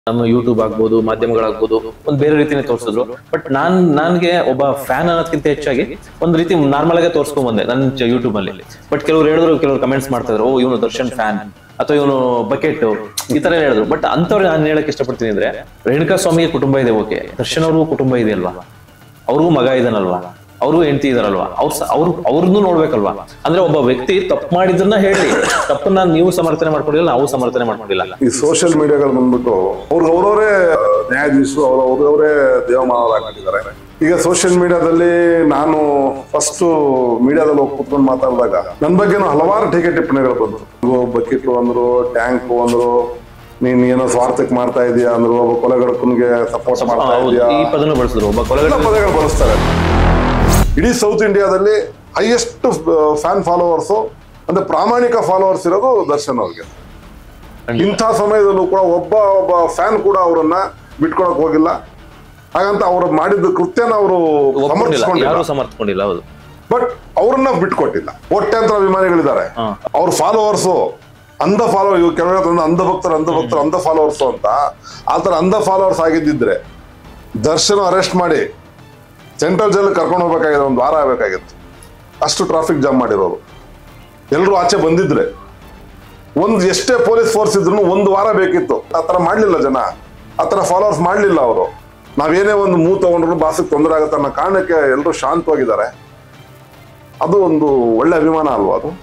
ನಮ್ಮ ಯೂಟ್ಯೂಬ್ ಆಗ್ಬೋದು ಮಾಧ್ಯಮಗಳಾಗ್ಬೋದು ಒಂದ್ ಬೇರೆ ರೀತಿನೇ ತೋರಿಸಿದ್ರು ಬಟ್ ನಾನ್ ನನ್ಗೆ ಒಬ್ಬ ಫ್ಯಾನ್ ಅನ್ನೋದಕ್ಕಿಂತ ಹೆಚ್ಚಾಗಿ ಒಂದ್ ರೀತಿ ನಾರ್ಮಲ್ ಆಗಿ ತೋರ್ಸ್ಕೊಂಡ್ ಬಂದೆ ನನ್ನ ಯೂಟ್ಯೂಬ್ ಅಲ್ಲಿ ಬಟ್ ಕೆಲವ್ರು ಹೇಳಿದ್ರು ಕೆಲವ್ರು ಕಮೆಂಟ್ಸ್ ಮಾಡ್ತಾ ಇದ್ರು ಓ ಇವನು ದರ್ಶನ್ ಫ್ಯಾನ್ ಅಥವಾ ಇವನು ಬಕೆಟ್ ಈ ತರ ಹೇಳಿದ್ರು ಬಟ್ ಅಂತವ್ರು ನಾನು ಹೇಳಕ್ ಇಷ್ಟಪಡ್ತೀನಿ ಅಂದ್ರೆ ರೇಣುಕಾ ಸ್ವಾಮಿಗೆ ಕುಟುಂಬ ಇದೆ ಓಕೆ ದರ್ಶನ್ ಅವ್ರಿಗೂ ಕುಟುಂಬ ಇದೆ ಅಲ್ವಾ ಅವ್ರಿಗೂ ಮಗ ಇದಾನಲ್ವಾ ಅವರು ಹೆಂಡತಿ ಇದಾರಲ್ವಾ ಅವ್ರ ಅವ್ರು ಅವ್ರನ್ನು ನೋಡ್ಬೇಕಲ್ವಾ ಅಂದ್ರೆ ಒಬ್ಬ ವ್ಯಕ್ತಿ ತಪ್ಪು ಮಾಡಿದ್ರನ್ನ ಹೇಳಿ ತಪ್ಪನ್ನ ನೀವು ಸಮರ್ಥನೆ ಮಾಡ್ಕೊಂಡಿಲ್ಲ ನಾವು ಸಮರ್ಥನೆ ಮಾಡ್ಕೊಂಡಿಲ್ಲ ಈ ಸೋಷಿಯಲ್ ಮೀಡಿಯಾಗಳು ಬಂದ್ಬಿಟ್ಟು ಅವ್ರಿಗೆ ಅವರವರೇ ನ್ಯಾಯಾಧೀಶರು ಅವ್ರ ಅವ್ರವರೇ ದೇವಮಾನವರಾಗಿದ್ದಾರೆ ಈಗ ಸೋಷಿಯಲ್ ಮೀಡಿಯಾದಲ್ಲಿ ನಾನು ಫಸ್ಟ್ ಮೀಡಿಯಾದಲ್ಲಿ ಹೋಗಿ ಕೂತ್ಕೊಂಡು ಮಾತಾಡಿದಾಗ ನನ್ನ ಬಗ್ಗೆನೂ ಹಲವಾರು ಟೀಕೆ ಟಿಪ್ಪಣಿಗಳು ಬಂತು ಬಕೆಟ್ ಅಂದ್ರು ಟ್ಯಾಂಕ್ ಅಂದ್ರು ನೀನ್ ಏನೋ ಸ್ವಾರ್ಥಕ್ಕೆ ಮಾಡ್ತಾ ಇದೀಯಾ ಅಂದ್ರು ಒಬ್ಬ ಕೊಲೆಗಡಕನ್ಗೆ ಸಪೋರ್ಟ್ ಮಾಡ್ತಾ ಹೌದು ಇದೀಯಾ ಈ ಪದನು ಬಳಸಿದ್ರು ಒಬ್ಬ ಎಲ್ಲ ಕೊಲೆಗಾರ ಪದಗಳು ಬಳಸ್ತಾರೆ ಇಡೀ ಸೌತ್ ಇಂಡಿಯಾದಲ್ಲಿ ಹೈಯೆಸ್ಟ್ ಫ್ಯಾನ್ ಫಾಲೋವರ್ಸ್ ಅಂದ್ರೆ ಪ್ರಾಮಾಣಿಕ ಫಾಲೋವರ್ಸ್ ಇರೋದು ದರ್ಶನ್ ಅವ್ರಿಗೆ ಇಂಥ ಸಮಯದಲ್ಲೂ ಕೂಡ ಒಬ್ಬ ಒಬ್ಬ ಫ್ಯಾನ್ ಕೂಡ ಅವರನ್ನ ಬಿಟ್ಕೊಳಕ್ ಹೋಗಿಲ್ಲ ಹಾಗಂತ ಅವ್ರು ಮಾಡಿದ ಕೃತ್ಯನ ಅವರು ಒಪ್ಕೊಂಡಿಲ್ಲ ಸಮರ್ಥಿಸ್ಕೊಂಡಿಲ್ಲ ಯಾರು ಸಮರ್ಥಕೊಂಡಿಲ್ಲ ಹೌದು ಬಟ್ ಅವ್ರನ್ನ ಬಿಟ್ಕೊಟ್ಟಿಲ್ಲ ಕೋಟ್ಯಾಂತರ ಅಭಿಮಾನಿಗಳಿದ್ದಾರೆ ಹಾ. ಅವ್ರ ಫಾಲೋವರ್ಸ್ ಅಂಧ ಫಾಲೋ ಇವ್ ಕೆಲವರು ಅಂಧ ಭಕ್ತರು ಅಂಧ ಭಕ್ತರು ಅಂಧ ಫಾಲೋವರ್ಸ್ ಅಂತ ಆ ತರ ಅಂಧ ಫಾಲೋವರ್ಸ್ ಆಗಿದ್ದಿದ್ರೆ ದರ್ಶನ ಅರೆಸ್ಟ್ ಮಾಡಿ ಸೆಂಟ್ರಲ್ ಜೈಲ್ ಕರ್ಕೊಂಡು ಹೋಗ್ಬೇಕಾಗಿದೆ ಒಂದು ವಾರ ಆಗಬೇಕಾಗಿತ್ತು ಅಷ್ಟು ಟ್ರಾಫಿಕ್ ಜಾಮ್ ಮಾಡಿರೋರು ಎಲ್ಲರೂ ಆಚೆ ಬಂದಿದ್ರೆ ಒಂದು ಎಷ್ಟೇ ಪೊಲೀಸ್ ಫೋರ್ಸ್ ಇದ್ರು ಒಂದು ವಾರ ಬೇಕಿತ್ತು ಆ ತರ ಮಾಡ್ಲಿಲ್ಲ ಜನ ಆ ತರ ಫಾಲೋವರ್ಸ್ ಮಾಡ್ಲಿಲ್ಲ ಅವರು ನಾವೇನೇ ಒಂದು ಮೂ ತಗೊಂಡ್ರು ಬಾಸಿಗೆ ತೊಂದರೆ ಆಗುತ್ತೆ ಅನ್ನೋ ಕಾರಣಕ್ಕೆ ಎಲ್ಲರೂ ಶಾಂತವಾಗಿದ್ದಾರೆ ಅದು ಒಂದು ಒಳ್ಳೆ ಅಭಿಮಾನ ಅಲ್ವಾ ಅದು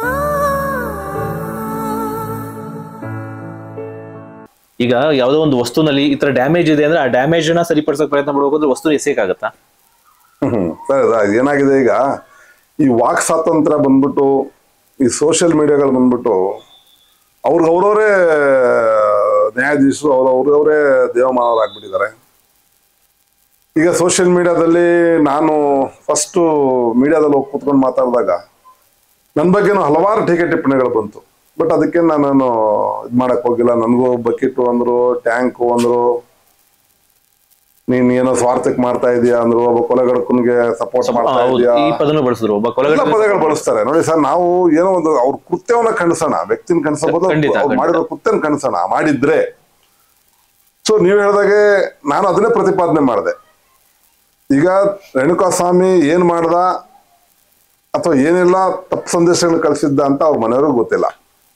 ಈಗ ಯಾವುದೋ ಒಂದು ವಸ್ತುನಲ್ಲಿ ಈ ತರ ಡ್ಯಾಮೇಜ್ ಇದೆ ಅಂದ್ರೆ ಆ ಡ್ಯಾಮೇಜ್ ನ ಸರಿಪಡಿಸಕ್ ಪ್ರಯತ್ನ ಪಡ್ಬೇಕು ವಸ್ತು ಎಸೆಯಕ್ಕಾಗತ್ತಾ ಹ್ಮ್ ಸರಿ ಅದ ಏನಾಗಿದೆ ಈಗ ಈ ವಾಕ್ ಸ್ವಾತಂತ್ರ್ಯ ಬಂದ್ಬಿಟ್ಟು ಈ ಸೋಷಿಯಲ್ ಮೀಡಿಯಾಗಳು ಬಂದ್ಬಿಟ್ಟು ಅವ್ರಿಗೆ ಅವರವರೇ ನ್ಯಾಯಾಧೀಶರು ಅವ್ರ ಅವ್ರವರೇ ದೇವಮಾನವರಾಗ್ಬಿಟ್ಟಿದ್ದಾರೆ ಈಗ ಸೋಷಿಯಲ್ ಮೀಡಿಯಾದಲ್ಲಿ ನಾನು ಫಸ್ಟ್ ಮೀಡಿಯಾದಲ್ಲಿ ಹೋಗಿ ಕೂತ್ಕೊಂಡು ಮಾತಾಡಿದಾಗ ನನ್ನ ಬಗ್ಗೆನೂ ಹಲವಾರು ಟೀಕೆ ಟಿಪ್ಪಣಿಗಳು ಬಂತು ಬಟ್ ಅದಕ್ಕೆ ನಾನು ಇದು ಮಾಡಕ್ ಹೋಗಿಲ್ಲ ನನಗೂ ಬಕೆಟ್ ಅಂದ್ರು ಟ್ಯಾಂಕು ಅಂದ್ರು ನೀನ್ ಏನೋ ಸ್ವಾರ್ಥಕ್ಕೆ ಮಾಡ್ತಾ ಇದೀಯಾ ಅಂದ್ರು ಒಬ್ಬ ಕೊಲೆಗಡಕನ್ಗೆ ಸಪೋರ್ಟ್ ಮಾಡ್ತಾ ಹೌದು ಇದೀಯಾ ಈ ಪದನು ಬಳಸಿದ್ರು ಒಬ್ಬ ಎಲ್ಲ ಕೊಲೆಗಾರ ಪದಗಳು ಬಳಸ್ತಾರೆ ನೋಡಿ ಸರ್ ನಾವು ಏನೋ ಒಂದು ಅವ್ರ ಕೃತ್ಯವನ್ನ ಖಂಡಿಸೋಣ ವ್ಯಕ್ತಿನ ಖಂಡಿಸಬಹುದು ಖಂಡಿತ, ಅವ್ರು ಖಂಡಿತ. ಮಾಡಿರೋ ಕೃತ್ಯನ ಖಂಡಿಸೋಣ ಮಾಡಿದ್ರೆ ಸೊ ನೀವು ಹೇಳ್ದಾಗೆ ನಾನು ಅದನ್ನೇ ಪ್ರತಿಪಾದನೆ ಮಾಡಿದೆ ಈಗ ರೇಣುಕಾ ಸ್ವಾಮಿ ಏನ್ ಮಾಡ್ದ ಅಥವಾ ಏನೆಲ್ಲ ತಪ್ಪು ಸಂದೇಶಗಳನ್ನ ಕಳಿಸಿದ್ದ ಅಂತ ಅವ್ರ ಮನೆಯವ್ರಿಗೆ ಗೊತ್ತಿಲ್ಲ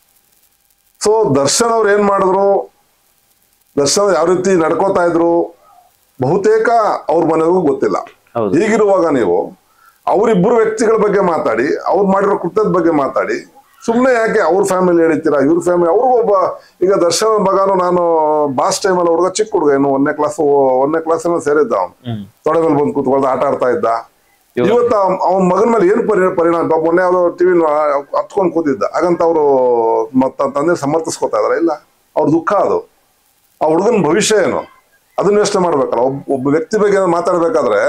ಸೊ ದರ್ಶನ್ ಅವ್ರು ಏನ್ ಮಾಡಿದ್ರು ದರ್ಶನ್ ಅವ್ರು ಯಾವ ರೀತಿ ನಡ್ಕೋತಾ ಇದ್ರು ಬಹುತೇಕ ಅವ್ರ ಮನೆಯವ್ರಿಗೂ ಗೊತ್ತಿಲ್ಲ ಹೌದು. ಹೀಗಿರುವಾಗ ನೀವು ಅವರಿಬ್ಬರು ವ್ಯಕ್ತಿಗಳ ಬಗ್ಗೆ ಮಾತಾಡಿ ಅವ್ರು ಮಾಡಿರೋ ಕೃತ್ಯದ ಬಗ್ಗೆ ಮಾತಾಡಿ ಸುಮ್ಮನೆ ಯಾಕೆ ಅವ್ರ ಫ್ಯಾಮಿಲಿ ಹೇಳ್ತೀರಾ ಇವ್ರ ಫ್ಯಾಮಿಲಿ ಅವ್ರಿಗೂ ಒಬ್ಬ ಈಗ ದರ್ಶನ್ ಮಗನು ನಾನು ಬಾಸ್ ಟೈಮಲ್ಲಿ ಹುಡುಗ ಚಿಕ್ಕ ಹುಡುಗ ಏನು ಒಂದನೇ ಕ್ಲಾಸ್ ಒಂದನೇ ಕ್ಲಾಸ್ ಸೇರಿದ್ದ ಅವನು ಹ್ಮ್. ತೊಡೆ ಮೇಲೆ ಬಂದು ಕೂತ್ಕೊಳ್ದ ಆಟ ಆಡ್ತಾ ಇದ್ದ ಇವಾಗ- ಇವತ್ತು ಅವನ ಮಗನ ಮೇಲೆ ಏನು ಪರಿ ಪರಿಣಾಮ ಪಾಪ ಮೊನ್ನೆ ಯಾವ್ದೋ ಟಿವಿ ಹತ್ಕೊಂಡು ಕೂತಿದ್ದ ಹಾಗಂತ ಅವರು ಮತ್ತ ತಂದೆ ಸಮರ್ಥಿಸ್ಕೊತಾ ಇದಾರೆ ಇಲ್ಲ ಅವ್ರ ದುಃಖ ಅದು ಆ ಹುಡುಗನ ಭವಿಷ್ಯ ಏನು ಅದನ್ನ ಯೋಚನೆ ಮಾಡ್ಬೇಕಲ್ಲ ಒಬ್ಬ ಒಬ್ಬ ವ್ಯಕ್ತಿ ಬಗ್ಗೆ ಏನಾದ್ರು ಮಾತಾಡ್ಬೇಕಾದ್ರೆ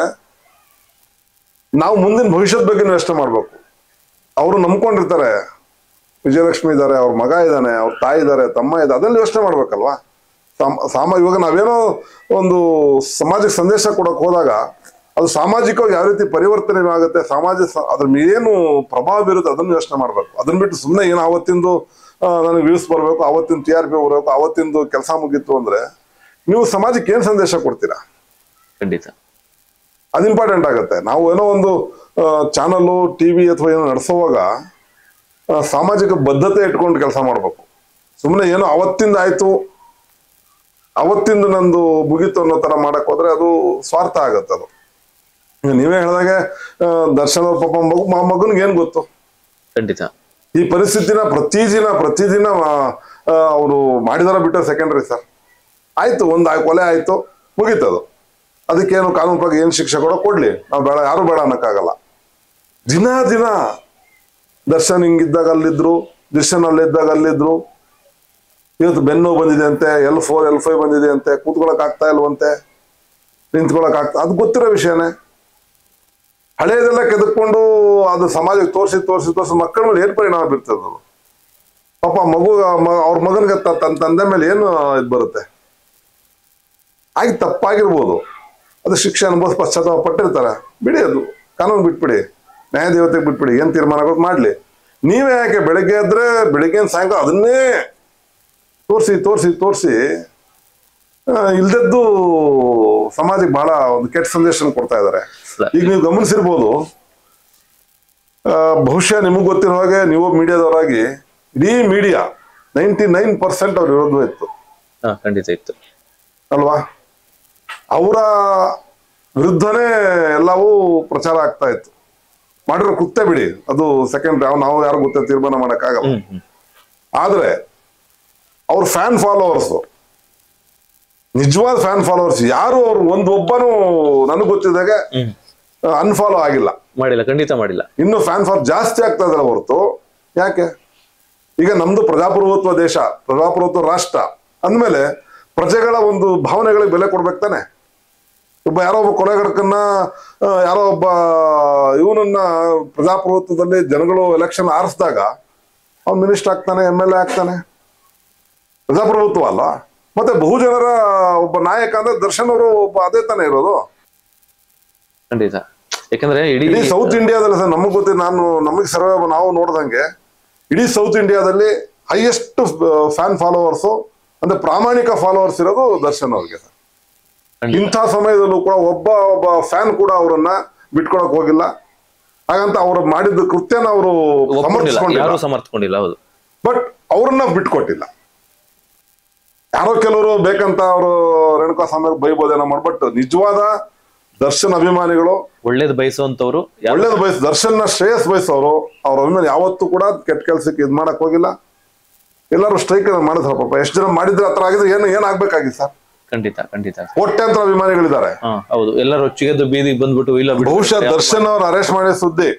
ನಾವು ಮುಂದಿನ ಭವಿಷ್ಯದ ಬಗ್ಗೆ ಯೋಚನೆ ಮಾಡ್ಬೇಕು ಅವರು ನಂಬ್ಕೊಂಡಿರ್ತಾರೆ ವಿಜಯಲಕ್ಷ್ಮಿ ಇದ್ದಾರೆ ಅವ್ರ ಮಗ ಇದ್ದಾನೆ ಅವ್ರ ತಾಯಿ ಇದ್ದಾರೆ ತಮ್ಮ ಇದೆ ಅದನ್ನ ಯೋಚನೆ ಮಾಡ್ಬೇಕಲ್ವಾ ಸಾಮ- ಸಾಮ ಇವಾಗ ನಾವೇನೋ ಒಂದು ಸಮಾಜಕ್ಕೆ ಸಂದೇಶ ಕೊಡಕ್ ಹೋದಾಗ ಅದು ಸಾಮಾಜಿಕವಾಗಿ ಯಾವ ರೀತಿ ಪರಿವರ್ತನೆ ಆಗುತ್ತೆ ಸಮಾಜ ಸ- ಅದ್ರ ಏನು ಪ್ರಭಾವ ಬೀರುತ್ತೆ ಅದನ್ನ ಯೋಚನೆ ಮಾಡ್ಬೇಕು ಅದನ್ನ ಬಿಟ್ಟು ಸುಮ್ಮನೆ ಏನು ಅವತ್ತಿಂದು ಆ, ನನಗೆ ವ್ಯೂಸ್ ಬರಬೇಕು ಅವತ್ತಿನ ಟಿ ಆರ್ ಪಿ ಬರಬೇಕು ಅವತ್ತಿಂದು ಕೆಲಸ ಮುಗೀತು ಅಂದ್ರೆ ನೀವು ಸಮಾಜಕ್ಕೆ ಏನ್ ಸಂದೇಶ ಕೊಡ್ತೀರಾ ಖಂಡಿತ ಅದು ಇಂಪಾರ್ಟೆಂಟ್ ಆಗುತ್ತೆ ನಾವು ಏನೋ ಒಂದು ಚಾನಲ್ಲು ಟಿವಿ ಅಥವಾ ಏನೋ ನಡೆಸುವಾಗ ಆ, ಸಾಮಾಜಿಕ ಬದ್ಧತೆ ಇಟ್ಕೊಂಡು ಕೆಲಸ ಮಾಡಬೇಕು ಸುಮ್ಮನೆ ಏನೋ ಅವತ್ತಿಂದ ಆಯ್ತು ಅವತ್ತಿಂದ ನಂದು ಮುಗೀತು ಅನ್ನೋ ತರ ಮಾಡಕ್ ಹೋದ್ರೆ ಅದು ಸ್ವಾರ್ಥ ಆಗತ್ತೆ ಅದು ಈಗ ನೀವೇ ಹೇಳಿದಾಗೆ ಆ, ದರ್ಶನ್ ಅವ್ರ ಪಾಪ ಮಗು ಮಗನಿಗೆ ಏನ್ ಗೊತ್ತು ಖಂಡಿತ ಈ ಪರಿಸ್ಥಿತಿನ ಪ್ರತಿದಿನ ಪ್ರತಿದಿನ ಅವರು ಮಾಡಿದಾರ ಬಿಟ್ಟ ಸೆಕೆಂಡ್ರಿ ಸರ್ ಆಯ್ತು ಒಂದು ಆ ಕೊಲೆ ಆಯ್ತು ಮುಗೀತದು ಅದಕ್ಕೇನು ಕಾನೂನು ಪ್ರಕಾರ ಏನು ಶಿಕ್ಷೆ ಕೊಡೋ ಕೊಡ್ಲಿ ನಾವು ಬೇಡ ಯಾರು ಬೇಡ ಅನ್ನಕ್ಕಾಗಲ್ಲ ದಿನ ದಿನ ದರ್ಶನ್ ಹಿಂಗಿದ್ದಾಗ ಅಲ್ಲಿದ್ರು ದರ್ಶನ್ ಅಲ್ಲಿದ್ದಾಗ ಅಲ್ಲಿದ್ರು ಇವತ್ತು ಬೆನ್ನು ಬಂದಿದೆ ಅಂತೆ ಎಲ್ ಫೋರ್ ಎಲ್ ಫೈವ್ ಬಂದಿದೆ ಅಂತೆ ಕೂತ್ಕೊಳಕ್ ಆಗ್ತಾ ಇಲ್ವಂತೆ ನಿಂತ್ಕೊಳಕ್ ಆಗ್ತಾ ಅದು ಗೊತ್ತಿರೋ ವಿಷಯನೇ ಹಳೆಯದೆಲ್ಲ ಕೆದಕ್ಕೊಂಡು ಅದು ಸಮಾಜಕ್ಕೆ ತೋರಿಸಿ ತೋರಿಸಿ ತೋರಿಸಿ ಮಕ್ಕಳ ಮೇಲೆ ಏನ್ ಪರಿಣಾಮ ಬೀರ್ತದೆ ಅದು ಪಾಪ ಮಗು ಮ- ಅವ್ರ ಮಗನಿಗೆ ತ- ತನ್ನ ತಂದೆ ಮೇಲೆ ಏನು ಇದು ಬರುತ್ತೆ ಆಗಿ ತಪ್ಪಾಗಿರ್ಬೋದು ಅದು ಶಿಕ್ಷೆ ಅನುಭವ ಪಶ್ಚಾತ್ತಾಪ ಪಟ್ಟಿರ್ತಾರೆ ಬಿಡಿ ಅದು ಕಾನೂನು ಬಿಟ್ಬಿಡಿ ನ್ಯಾಯದೇವತೆಗೆ ಬಿಟ್ಬಿಡಿ ಏನ್ ತೀರ್ಮಾನ ಮಾಡ್ಲಿ ನೀವೇ ಯಾಕೆ ಬೆಳಗ್ಗೆ ಎದ್ರೆ ಬೆಳಿಗ್ಗೆ ಸಾಯಂಕಾಲ ಅದನ್ನೇ ತೋರಿಸಿ ತೋರಿಸಿ ತೋರಿಸಿ ಇಲ್ದದ್ದು ಸಮಾಜಕ್ಕೆ ಬಹಳ ಒಂದು ಕೆಟ್ಟ ಸಂದೇಶ ಕೊಡ್ತಾ ಇದ್ದಾರೆ ಈಗ ನೀವು ಗಮನಿಸಿರ್ಬೋದು ಆ, ಬಹುಶಃ ನಿಮಗೆ ಗೊತ್ತಿರೋ ಹಾಗೆ ನೀವು ಮೀಡಿಯಾದವರಾಗಿ ಇಡೀ ಮೀಡಿಯಾ ನೈಂಟಿ ನೈನ್ ಪರ್ಸೆಂಟ್ ಅವ್ರ ವಿರೋಧ ಇತ್ತು ಹಾ ಖಂಡಿತ ಇತ್ತು ಅಲ್ವಾ ಅವರ ವಿರುದ್ಧನೇ ಎಲ್ಲವೂ ಪ್ರಚಾರ ಆಗ್ತಾ ಇತ್ತು ಮಾಡಿರೋ ಕೃತ್ಯ ಬಿಡಿ ಅದು ಸೆಕೆಂಡ್ ನಾವು ಯಾರು ಗೊತ್ತೇ ತೀರ್ಮಾನ ಮಾಡಕ್ಕಾಗಲ್ಲ ಹ್ಮ್ ಹ್ಮ್ ಆದ್ರೆ ಅವ್ರ ಫ್ಯಾನ್ ಫಾಲೋವರ್ಸ್ ನಿಜವಾದ ಫ್ಯಾನ್ ಫಾಲೋವರ್ಸ್ ಯಾರು ಅವ್ರು ಒಂದ್ ಒಬ್ಬನು ನನಗೆ ಗೊತ್ತಿದ್ದಾಗೆ ಹ್ಮ್ ಅನ್ಫಾಲೋ ಆಗಿಲ್ಲ ಮಾಡಿಲ್ಲ ಖಂಡಿತ ಮಾಡಿಲ್ಲ ಇನ್ನು ಫ್ಯಾನ್ ಫಾರ್ ಜಾಸ್ತಿ ಆಗ್ತಾ ಇದಾರೆ ಹೊರತು ಯಾಕೆ ಈಗ ನಮ್ದು ಪ್ರಜಾಪ್ರಭುತ್ವ ದೇಶ ಪ್ರಜಾಪ್ರಭುತ್ವ ರಾಷ್ಟ್ರ ಅಂದ್ಮೇಲೆ ಪ್ರಜೆಗಳ ಒಂದು ಭಾವನೆಗಳಿಗೆ ಬೆಲೆ ಕೊಡ್ಬೇಕು ತಾನೆ ಒಬ್ಬ ಯಾರೋ ಒಬ್ಬ ಕೊಲೆಗಡಕನ್ನ ಆ, ಯಾರೋ ಒಬ್ಬ ಇವನನ್ನ ಪ್ರಜಾಪ್ರಭುತ್ವದಲ್ಲಿ ಜನಗಳು ಎಲೆಕ್ಷನ್ ಆರಿಸಿದಾಗ ಅವ್ನು ಮಿನಿಸ್ಟರ್ ಆಗ್ತಾನೆ ಎಮ್ ಎಲ್ ಎ ಆಗ್ತಾನೆ ಪ್ರಜಾಪ್ರಭುತ್ವ ಅಲ್ಲ ಮತ್ತೆ ಬಹುಜನರ ಒಬ್ಬ ನಾಯಕ ಅಂದ್ರೆ ದರ್ಶನ್ ಅವರು ಒಬ್ಬ ಅದೇ ತಾನೇ ಇರೋದು ಖಂಡಿತ ಯಾಕಂದ್ರೆ ಇಡೀ ಇಡೀ ಸೌತ್ ಇಂಡಿಯಾದಲ್ಲಿ ಸರ್ ನಮಗ್ ಗೊತ್ತಿಲ್ಲ ನಾನು ನಮಗೆ ಸರ್ವೆ ನಾವು ನೋಡ್ದಂಗೆ ಇಡೀ ಸೌತ್ ಇಂಡಿಯಾದಲ್ಲಿ ಹೈಯೆಸ್ಟ್ ಫ್ಯಾನ್ ಫಾಲೋವರ್ಸ್ ಅಂದ್ರೆ ಪ್ರಾಮಾಣಿಕ ಫಾಲೋವರ್ಸ್ ಇರೋದು ದರ್ಶನ್ ಅವ್ರಿಗೆ ಸರ್ ಖಂಡಿತ. ಇಂಥ ಸಮಯದಲ್ಲೂ ಕೂಡ ಒಬ್ಬ ಒಬ್ಬ ಫ್ಯಾನ್ ಕೂಡ ಅವರನ್ನ ಬಿಟ್ಕೊಳಕ್ ಹೋಗಿಲ್ಲ ಹಾಗಂತ ಅವ್ರು ಮಾಡಿದ ಕೃತ್ಯನ ಅವರು ಒಪ್ಕೊಂಡಿಲ್ಲ ಸಮರ್ಥಿಸ್ಕೊಂಡಿಲ್ಲ ಯಾರು ಸಮರ್ಥಕೊಂಡಿಲ್ಲ ಹೌದು ಬಟ್ ಅವ್ರನ್ನ ಬಿಟ್ಕೊಟ್ಟಿಲ್ಲ ಯಾರೋ ಕೆಲವರು ಬೇಕಂತ ಅವರು ರೇಣುಕಾ ಸ್ವಾಮಿ ಬೈಬೋದೇನೋ ಮಾಡಿ ಬಟ್ ನಿಜವಾದ ದರ್ಶನ್ ಅಭಿಮಾನಿಗಳು ಒಳ್ಳೇದ್ ಬಯಸುವಂತವ್ರು ಯಾರು ಒಳ್ಳೇದು ಬಯಸ್ ದರ್ಶನ್ನ ಶ್ರೇಯಸ್ ಬಯಸೋರು ಅವ್ರ ಅಭಿಮಾನಿ ಯಾವತ್ತೂ ಕೂಡ ಕೆಟ್ಟ ಕೆಲ್ಸಕ್ಕೆ ಇದ್ ಮಾಡಕ್ ಹೋಗಿಲ್ಲ ಎಲ್ಲರೂ ಸ್ಟ್ರೈಕ್ ಮಾಡಿದ್ರು ಪಾಪ ಎಷ್ಟು ಜನ ಮಾಡಿದ್ರೆ ಹತ್ರ ಆಗಿದ್ರೆ ಏನು ಏನ್ ಆಗ್ಬೇಕಾಗಿತ್ತು ಸರ್ ಖಂಡಿತ ಖಂಡಿತ ಕೋಟ್ಯಾಂತರ ಅಭಿಮಾನಿಗಳಿದ್ದಾರೆ ಹಾ ಹೌದು ಎಲ್ಲರೂ ಚಿಗದ್ದು ಬೀದಿಗೆ ಬಂದ್ಬಿಟ್ಟು ಇಲ್ಲ ಬಿಡು. ಬಹುಶಃ ದರ್ಶನ್ ಅವ್ರ ಅರೆಸ್ಟ್ ಮಾಡಿದ ಸುದ್ದಿ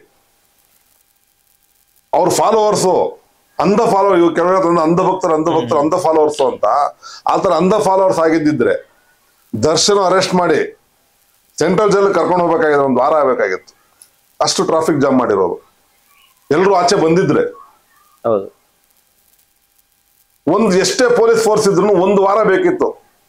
ಅವ್ರ ಫಾಲೋವರ್ಸು ಅಂಧ ಫಾಲೋ ಇವ್ ಕೆಲವರು ಹೇಳ್ತಾರೆ ಅಂಧ ಭಕ್ತರು ಅಂಧ ಭಕ್ತರು ಅಂಧ ಫಾಲೋವರ್ಸ್ ಅಂತ ಆತರ ಅಂಧ ಫಾಲೋವರ್ಸ್ ಆಗಿದ್ದಿದ್ರೆ ದರ್ಶನ್ ಅರೆಸ್ಟ್ ಮಾಡಿ ಸೆಂಟ್ರಲ್ ಜೈಲ್ ಕರ್ಕೊಂಡು ಹೋಗ್ಬೇಕಾಗಿದ್ರೆ ಒಂದು ವಾರ ಆಗ್ಬೇಕಾಗಿತ್ತು ಅಷ್ಟು ಟ್ರಾಫಿಕ್ ಜಾಮ್ ಮಾಡಿರೋದು ಎಲ್ರು ಆಚೆ ಬಂದಿದ್ರೆ ಹೌದು ಒಂದ್ ಎಷ್ಟೇ ಪೊಲೀಸ್ ಫೋರ್ಸ್ ಇದ್ರು ಒಂದು ವಾರ ಬೇಕಿತ್ತು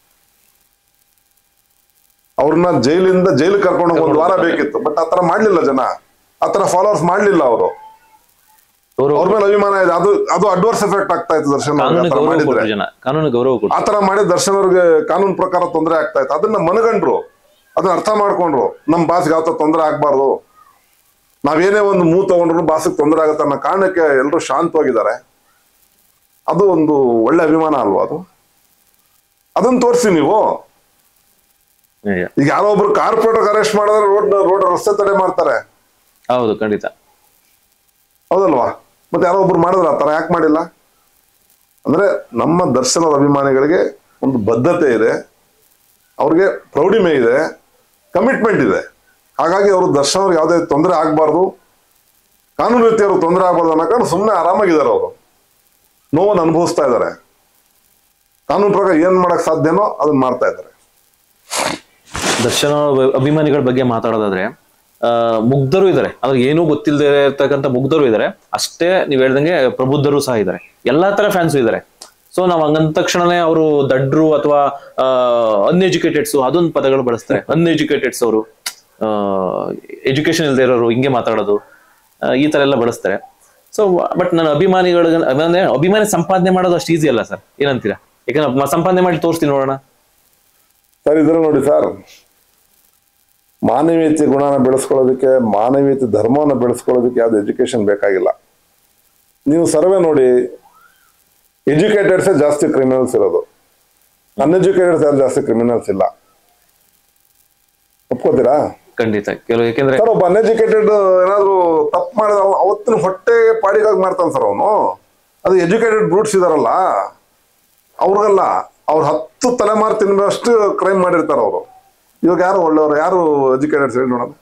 ಅವ್ರನ್ನ ಜೈಲಿಂದ ಜೈಲು ಕರ್ಕೊಂಡು ಹೋಗಿ ಒಂದು ವಾರ ಬೇಕಿತ್ತು ಬಟ್ ಆತರ ಮಾಡ್ಲಿಲ್ಲ ಜನ ಆತರ ಫಾಲೋವರ್ಸ್ ಮಾಡ್ಲಿಲ್ಲ ಅವರು ಗೌರವ ಅವ್ರ ಮೇಲೆ ಅಭಿಮಾನ ಇದೆ ಅದು ಅದು ಅಡ್ವರ್ಸ್ ಎಫೆಕ್ಟ್ ಆಗ್ತಾ ಇತ್ತು ದರ್ಶನ್ ಅವ್ರಿಗೆ ಕಾನೂನು ಆತರ ಗೌರವ ಮಾಡಿದ್ರೆ ಕೊಟ್ರು ಜನ ಕಾನೂನು ಗೌರವ ಕೊಟ್ರು ಆತರ ಮಾಡಿ ದರ್ಶನ್ ಅವ್ರಿಗೆ ಕಾನೂನು ಪ್ರಕಾರ ತೊಂದರೆ ಆಗ್ತಾ ಇತ್ತು ಅದನ್ನ ಮನಗಂಡ್ರು ಅದನ್ನ ಅರ್ಥ ಮಾಡ್ಕೊಂಡ್ರು ನಮ್ ಬಾಸ್ಗೆ ಯಾವ ತೊಂದರೆ ಆಗ್ಬಾರ್ದು ನಾವೇನೇ ಒಂದು ಮೂ ತಗೊಂಡ್ರು ಬಾಸಿಗೆ ತೊಂದರೆ ಆಗುತ್ತೆ ಅನ್ನೋ ಕಾರಣಕ್ಕೆ ಎಲ್ಲರೂ ಶಾಂತವಾಗಿದ್ದಾರೆ ಅದು ಒಂದು ಒಳ್ಳೆ ಅಭಿಮಾನ ಅಲ್ವಾ ಅದು ಅದನ್ನ ತೋರಿಸಿ ನೀವು ನಿಜ. ಈಗ ಯಾರೋ ಒಬ್ರು ಕಾರ್ಪೊರೇಟರ್ ಅರೆಸ್ಟ್ ಮಾಡಿದ್ರೆ ರೋಡ್ ರೋಡ್ ರಸ್ತೆ ತಡೆ ಮಾಡ್ತಾರೆ ಹೌದು ಖಂಡಿತ ಹೌದಲ್ವಾ ಮತ್ತೆ ಯಾರೋ ಒಬ್ರು ಮಾಡಿದ್ರ ಆತರ ಯಾಕೆ ಮಾಡಿಲ್ಲ ಅಂದ್ರೆ ನಮ್ಮ ದರ್ಶನದ ಅಭಿಮಾನಿಗಳಿಗೆ ಒಂದು ಬದ್ಧತೆ ಇದೆ ಅವ್ರಿಗೆ ಪ್ರೌಢಿಮೆ ಇದೆ ಕಮಿಟ್ಮೆಂಟ್ ಇದೆ ಹಾಗಾಗಿ ಅವರು ದರ್ಶನ್ ಅವ್ರಿಗೆ ಯಾವುದೇ ತೊಂದರೆ ಆಗ್ಬಾರ್ದು ಕಾನೂನು ರೀತಿ ಅವ್ರಿಗೆ ತೊಂದರೆ ಆಗ್ಬಾರ್ದು ಅನ್ನೋ ಕಾರಣ ಸುಮ್ಮನೆ ಆರಾಮಾಗಿದ್ದಾರೆ ಅವರು ನೋವನ್ನು ಅನುಭವಿಸ್ತಾ ಇದ್ದಾರೆ ಕಾನೂನು ಪ್ರಕಾರ ಏನ್ ಮಾಡಕ್ ಸಾಧ್ಯನೋ ಅದನ್ನ ಮಾಡ್ತಾ ಇದ್ದಾರೆ ದರ್ಶನ ಅಭಿಮಾನಿಗಳ ಬಗ್ಗೆ ಮಾತಾಡೋದಾದ್ರೆ ಆ, ಮುಗ್ಧರು ಇದ್ದಾರೆ ಅದ್ರ ಏನೂ ಗೊತ್ತಿಲ್ಲದೆ ಇರ್ತಕ್ಕಂಥ ಮುಗ್ಧರು ಇದ್ದಾರೆ ಅಷ್ಟೇ ನೀವ್ ಹೇಳ್ದಂಗೆ ಪ್ರಬುದ್ಧರು ಸಹ ಇದ್ದಾರೆ ಎಲ್ಲಾ ತರ ಫ್ಯಾನ್ಸ್ ಇದ್ದಾರೆ ಸೊ ನಾವ್ ಹಂಗಂದ ತಕ್ಷಣನೇ ಅವರು ದಡ್ರು ಅಥವಾ ಅನ್ಎಜುಕೇಟೆಡ್ಸ್ ಅದೊಂದು ಪದಗಳು ಬಳಸ್ತಾರೆ ಅನ್ಎಜುಕೇಟೆಡ್ಸ್ ಅವರು ಎಜುಕೇಶನ್ ಇಲ್ಲದೆ ಇರೋರು ಹಿಂಗೆ ಮಾತಾಡೋದು ಆ, ಈ ತರ ಎಲ್ಲ ಬಳಸ್ತಾರೆ ಸೊ ಬಟ್ ನನ್ನ ಅಭಿಮಾನಿಗಳ ಅಂದ್ರೆ ಅಭಿಮಾನಿ ಸಂಪಾದನೆ ಮಾಡೋದು ಅಷ್ಟು ಈಸಿ ಅಲ್ಲ ಸರ್ ಏನಂತೀರಾ ಯಾಕಂದ್ರೆ ಮ- ಸಂಪಾದನೆ ಮಾಡಿ ತೋರಿಸ್ತೀನಿ ನೋಡೋಣ ಸರ್ ಇದ್ರ ನೋಡಿ ಸರ್ ಮಾನವೀಯತೆ ಗುಣನ ಬೆಳೆಸ್ಕೊಳ್ಳೋದಕ್ಕೆ ಮಾನವೀಯತೆ ಧರ್ಮವನ್ನು ಬೆಳೆಸ್ಕೊಳ್ಳೋದಕ್ಕೆ ಯಾವ್ದು ಎಜುಕೇಶನ್ ಬೇಕಾಗಿಲ್ಲ ನೀವು ಸರ್ವೆ ನೋಡಿ ಎಜುಕೇಟೆಡ್ಸೇ ಜಾಸ್ತಿ ಕ್ರಿಮಿನಲ್ಸ್ ಇರೋದು ಅನ್ಎಜುಕೇಟೆಡ್ಸ್ ಯಾರು ಜಾಸ್ತಿ ಕ್ರಿಮಿನಲ್ಸ್ ಇಲ್ಲ ಒಪ್ಕೋತೀರಾ ಖಂಡಿತ ಕೆಲವು ಯಾಕೆಂದ್ರೆ ಸರ್ ಒಬ್ಬ ಅನ್ಎಜುಕೇಟೆಡ್ ಏನಾದ್ರು ತಪ್ಪು ಮಾಡಿದ ಅವ- ಅವತ್ತಿನ ಹೊಟ್ಟೆ ಪಾಡಿಗಾಗಿ ಮಾಡ್ತಾನೆ ಸರ್ ಅವನು ಅದು ಎಜುಕೇಟೆಡ್ ಬ್ರೂಟ್ಸ್ ಇದಾರಲ್ಲ ಅವ್ರಿಗಲ್ಲ ಅವ್ರು ಹತ್ತು ತಲೆಮಾರು ತಿನ್ನುವಷ್ಟು ಕ್ರೈಮ್ ಮಾಡಿರ್ತಾರ ಅವರು ಇವಾಗ ಯಾರು ಒಳ್ಳೆಯವರು ಯಾರು ಎಜುಕೇಟೆಡ್ಸ್ ಹೇಳಿ ನೋಡೋಣ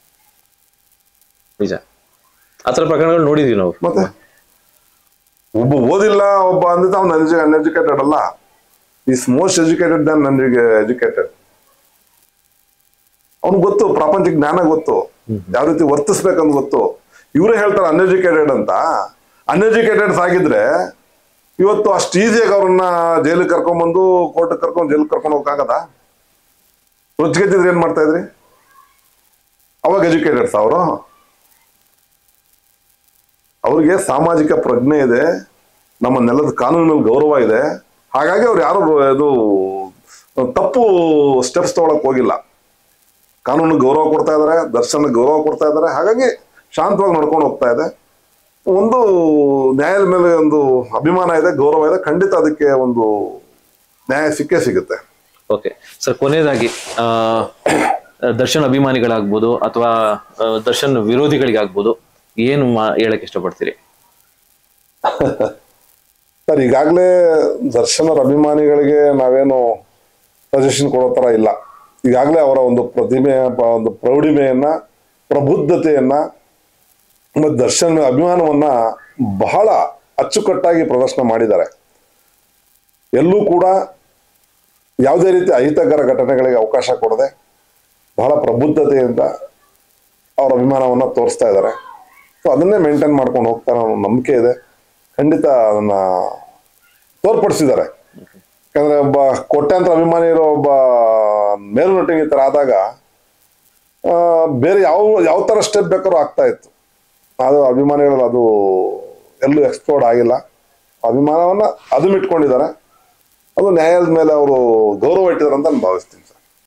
ನಿಜ ಆತರ ಪ್ರಕರಣಗಳು ನೋಡಿದೀವಿ ನಾವು ಮತ್ತೆ ಒಬ್ಬ ಓದಿಲ್ಲ ಒಬ್ಬ ಅಂದಿದ್ದ ಅವ್ನು ಅನ್ಎಜುಕೇಟೆಡ್ ಅಲ್ಲ ಈಸ್ ಮೋಸ್ಟ್ ಎಜುಕೇಟೆಡ್ ದನ್ ನನಗೆ ಎಜುಕೇಟೆಡ್ ಅವ್ನಿಗೆ ಗೊತ್ತು ಪ್ರಾಪಂಚಿಕ ಜ್ಞಾನ ಗೊತ್ತು ಯಾವ ರೀತಿ ವರ್ತಿಸ್ಬೇಕಂತ ಗೊತ್ತು ಇವರೇ ಹೇಳ್ತಾರೆ ಅನ್ಎಜುಕೇಟೆಡ್ ಅಂತ ಅನ್ಎಜುಕೇಟೆಡ್ಸ್ ಆಗಿದ್ರೆ ಇವತ್ತು ಅಷ್ಟು ಈಸಿಯಾಗಿ ಅವ್ರನ್ನ ಜೈಲಿಗೆ ಕರ್ಕೊಂಡ್ಬಂದು ಕೋರ್ಟ್ ಕರ್ಕೊಂಡು ಜೈಲಿಗೆ ಕರ್ಕೊಂಡು ಹೋಗಕ್ಕಾಗದ ರೊಚ್ಚಿಗೆದ್ದಿದ್ರೆ ಏನ್ ಮಾಡ್ತಾ ಇದ್ರಿ ಅವಾಗ ಎಜುಕೇಟೆಡ್ಸ್ ಅವರು ಅವ್ರಿಗೆ ಸಾಮಾಜಿಕ ಪ್ರಜ್ಞೆ ಇದೆ ನಮ್ಮ ನೆಲದ ಕಾನೂನಿನಲ್ಲಿ ಗೌರವ ಇದೆ ಹಾಗಾಗಿ ಅವ್ರು ಯಾರು ಇದು ತಪ್ಪು ಸ್ಟೆಪ್ಸ್ ತಗೊಳಕ್ ಹೋಗಿಲ್ಲ ಕಾನೂನು ಗೌರವ ಕೊಡ್ತಾ ಇದ್ದಾರೆ ದರ್ಶನ ಗೌರವ ಕೊಡ್ತಾ ಇದ್ದಾರೆ ಹಾಗಾಗಿ ಶಾಂತವಾಗಿ ನಡ್ಕೊಂಡು ಹೋಗ್ತಾ ಇದೆ ಒಂದು ನ್ಯಾಯದ ಮೇಲೆ ಒಂದು ಅಭಿಮಾನ ಇದೆ ಗೌರವ ಇದೆ ಖಂಡಿತ ಅದಕ್ಕೆ ಒಂದು ನ್ಯಾಯ ಸಿಕ್ಕೇ ಸಿಗುತ್ತೆ ಓಕೆ ಸರ್ ಕೊನೆಯದಾಗಿ ಆ, ದರ್ಶನ್ ಅಭಿಮಾನಿಗಳಾಗ್ಬೋದು ಅಥವಾ ಆ, ದರ್ಶನ್ ವಿರೋಧಿಗಳಿಗಾಗ್ಬೋದು ಏನು ಮಾ- ಹೇಳಕ್ ಇಷ್ಟಪಡ್ತೀರಿ ಸರ್ ಈಗಾಗಲೇ ದರ್ಶನರ ಅಭಿಮಾನಿಗಳಿಗೆ ನಾವೇನು ಸಜೆಷನ್ ಕೊಡೋ ಥರ ಇಲ್ಲ ಈಗಾಗಲೇ ಅವರ ಒಂದು ಪ್ರತಿಮೆ ಪ- ಒಂದು ಪ್ರೌಢಿಮೆಯನ್ನ ಪ್ರಬುದ್ಧತೆಯನ್ನ ಮತ್ತು ದರ್ಶನ್ ಮೇಲೆ ಅಭಿಮಾನವನ್ನ ಬಹಳ ಅಚ್ಚುಕಟ್ಟಾಗಿ ಪ್ರದರ್ಶನ ಮಾಡಿದ್ದಾರೆ ಎಲ್ಲೂ ಕೂಡ ಯಾವುದೇ ರೀತಿ ಅಹಿತಕರ ಘಟನೆಗಳಿಗೆ ಅವಕಾಶ ಕೊಡದೆ ಬಹಳ ಪ್ರಬುದ್ಧತೆಯಿಂದ ಅವರ ಅಭಿಮಾನವನ್ನ ತೋರಿಸ್ತಾ ಇದ್ದಾರೆ ಸೊ ಅದನ್ನೇ ಮೇಂಟೈನ್ ಮಾಡ್ಕೊಂಡು ಹೋಗ್ತಾರೆ ಅನ್ನೋ ನಂಬಿಕೆ ಇದೆ ಖಂಡಿತ ಅದನ್ನ ತೋರ್ಪಡಿಸಿದ್ದಾರೆ ಯಾಕಂದ್ರೆ ಒಬ್ಬ ಕೋಟ್ಯಾಂತರ ಅಭಿಮಾನಿ ಇರೋ ಒಬ್ಬ ಮೇರು ನಟಿಗೆ ಈ ಥರ ಆದಾಗ ಆ, ಬೇರೆ ಯಾವ ಯಾವ ಥರ ಸ್ಟೆಪ್ ಬೇಕಾದ್ರೂ ಆಗ್ತಾ ಇತ್ತು ಅದು ಅಭಿಮಾನಿಗಳು ಅದು ಎಲ್ಲೂ ಎಕ್ಸ್ಪ್ಲೋರ್ಡ್ ಆಗಿಲ್ಲ ಅಭಿಮಾನವನ್ನ ಅದು ಇಟ್ಕೊಂಡಿದ್ದಾರೆ ಅದು ನ್ಯಾಯದ ಮೇಲೆ ಅವರು ಗೌರವ ಇಟ್ಟಿದ್ದಾರೆ ಅಂತ ನಾನು ಭಾವಿಸ್ತೀನಿ